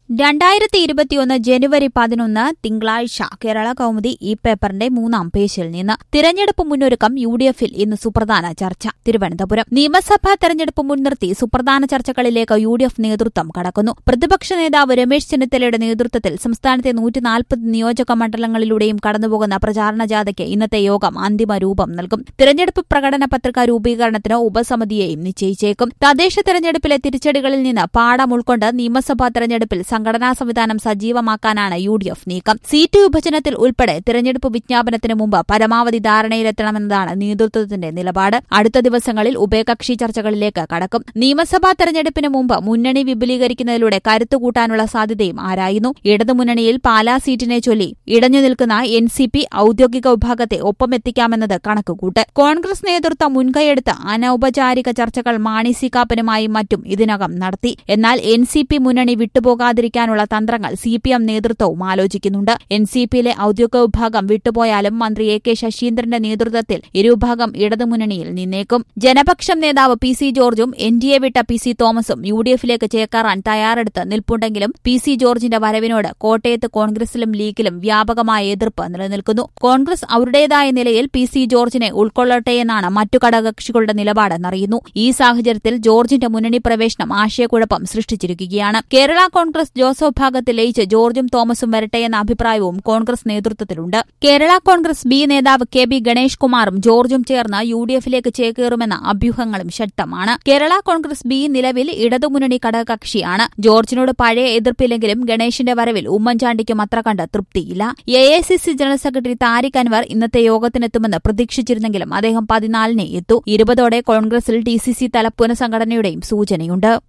രണ്ടായിരത്തി ഇരുപത്തിയൊന്ന് ജനുവരി പതിനൊന്ന് തിങ്കളാഴ്ച കേരള കൗമുദി ഈ പേപ്പറിന്റെ മൂന്നാം പേജിൽ നിന്ന് തിരഞ്ഞെടുപ്പ് മുന്നൊരുക്കം യു ഡി എഫിൽ ഇന്ന് സുപ്രധാന ചർച്ച തിരുവനന്തപുരം നിയമസഭാ തെരഞ്ഞെടുപ്പ് മുൻനിർത്തി സുപ്രധാന ചർച്ചകളിലേക്ക് യു ഡി എഫ് നേതൃത്വം കടക്കുന്നു പ്രതിപക്ഷ നേതാവ് രമേശ് ചെന്നിത്തലയുടെ നേതൃത്വത്തിൽ സംസ്ഥാനത്തെ നൂറ്റി നാൽപ്പത് നിയോജക മണ്ഡലങ്ങളിലൂടെയും കടന്നുപോകുന്ന പ്രചാരണ ജാഥയ്ക്ക് ഇന്നത്തെ യോഗം അന്തിമ രൂപം നൽകും തിരഞ്ഞെടുപ്പ് പ്രകടന പത്രിക രൂപീകരണത്തിന് ഉപസമിതിയെയും നിശ്ചയിച്ചേക്കും തദ്ദേശ തെരഞ്ഞെടുപ്പിലെ തിരിച്ചടികളിൽ നിന്ന് പാഠം ഉൾക്കൊണ്ട് നിയമസഭാ തെരഞ്ഞെടുപ്പിൽ സംഘടനാ സംവിധാനം സജീവമാക്കാനാണ് യു ഡി എഫ് നീക്കം സീറ്റ് വിഭജനത്തിൽ ഉൾപ്പെടെ തിരഞ്ഞെടുപ്പ് വിജ്ഞാപനത്തിന് മുമ്പ് പരമാവധി ധാരണയിലെത്തണമെന്നതാണ് നേതൃത്വത്തിന്റെ നിലപാട് അടുത്ത ദിവസങ്ങളിൽ ഉഭയകക്ഷി ചർച്ചകളിലേക്ക് കടക്കും നിയമസഭാ തെരഞ്ഞെടുപ്പിന് മുമ്പ് മുന്നണി വിപുലീകരിക്കുന്നതിലൂടെ കരുത്തുകൂട്ടാനുള്ള സാധ്യതയും ആരായുന്നു ഇടതുമുന്നണിയിൽ പാലാ സീറ്റിനെ ചൊല്ലി ഇടഞ്ഞു നിൽക്കുന്ന എൻ സി പി ഔദ്യോഗിക വിഭാഗത്തെ ഒപ്പമെത്തിക്കാമെന്നത് കണക്കുകൂട്ട് കോൺഗ്രസ് നേതൃത്വം മുൻകൈയെടുത്ത് അനൌപചാരിക ചർച്ചകൾ മാണി സി കാപ്പനുമായും മറ്റും ഇതിനകം നടത്തി എന്നാൽ എൻ സി പി മുന്നണി വിട്ടുപോകാതിരിക്കാനുള്ള തന്ത്രങ്ങൾ സി പി എം നേതൃത്വവും ആലോചിക്കുന്നുണ്ട് എൻ സി പിയിലെ ഔദ്യോഗിക വിഭാഗം വിട്ടുപോയാലും മന്ത്രി എ കെ ശശീന്ദ്രന്റെ നേതൃത്വത്തിൽ ഇരുവിഭാഗം ഇടതുമുന്നണിയിൽ നിന്നേക്കും ജനപക്ഷം നേതാവ് പി സി ജോർജും എൻ ഡി എ വിട്ട പി സി തോമസും യു ഡി എഫിലേക്ക് ചേക്കേറാൻ തയ്യാറെടുത്ത് നിൽപ്പുണ്ടെങ്കിലും പി സി ജോർജിന്റെ വരവിനോട് കോട്ടയത്ത് കോൺഗ്രസിലും ലീഗിലും വ്യാപകമായ എതിർപ്പ് നിലനിൽക്കുന്നു കോൺഗ്രസ് അവരുടേതായ നിലയിൽ പി സി ജോർജിനെ ഉൾക്കൊള്ളട്ടെയെന്നാണ് മറ്റു ഘടകകക്ഷികളുടെ നിലപാടെന്നറിയുന്നു ഈ സാഹചര്യത്തിൽ ജോർജിന്റെ മുന്നണി പ്രവേശനം ആശയക്കുഴപ്പം സൃഷ്ടിച്ചിരിക്കുകയാണ് കേരള കോൺഗ്രസ് ജോസഫ് ഭാഗത്ത് ലയിച്ച് ജോർജും തോമസും വരട്ടെയെന്ന അഭിപ്രായവും കോൺഗ്രസ് നേതൃത്വത്തിലുണ്ട് കേരള കോൺഗ്രസ് ബി നേതാവ് കെ ബി ഗണേഷ് കുമാറും ജോർജും ചേർന്ന് യു ഡി എഫിലേക്ക് ചേക്കേറുമെന്ന അഭ്യൂഹങ്ങളും ശക്തമാണ് കേരള കോൺഗ്രസ് ബി നിലവിൽ ഇടതുമുന്നണി ഘടകകക്ഷിയാണ് ജോർജിനോട് പഴയ എതിർപ്പില്ലെങ്കിലും ഗണേഷിന്റെ വരവിൽ ഉമ്മൻചാണ്ടിക്കും അത്ര കണ്ട് തൃപ്തിയില്ല A I C C general secretary Tariq Anwar ഇന്നത്തെ യോഗത്തിനെത്തുമെന്ന് പ്രതീക്ഷിച്ചിരുന്നെങ്കിലും അദ്ദേഹം പതിനാലിനെ എത്തു ഇരുപതോടെ കോൺഗ്രസിൽ ടി സി സി തല പുനഃസംഘടനയുടെയും സൂചനയുണ്ട്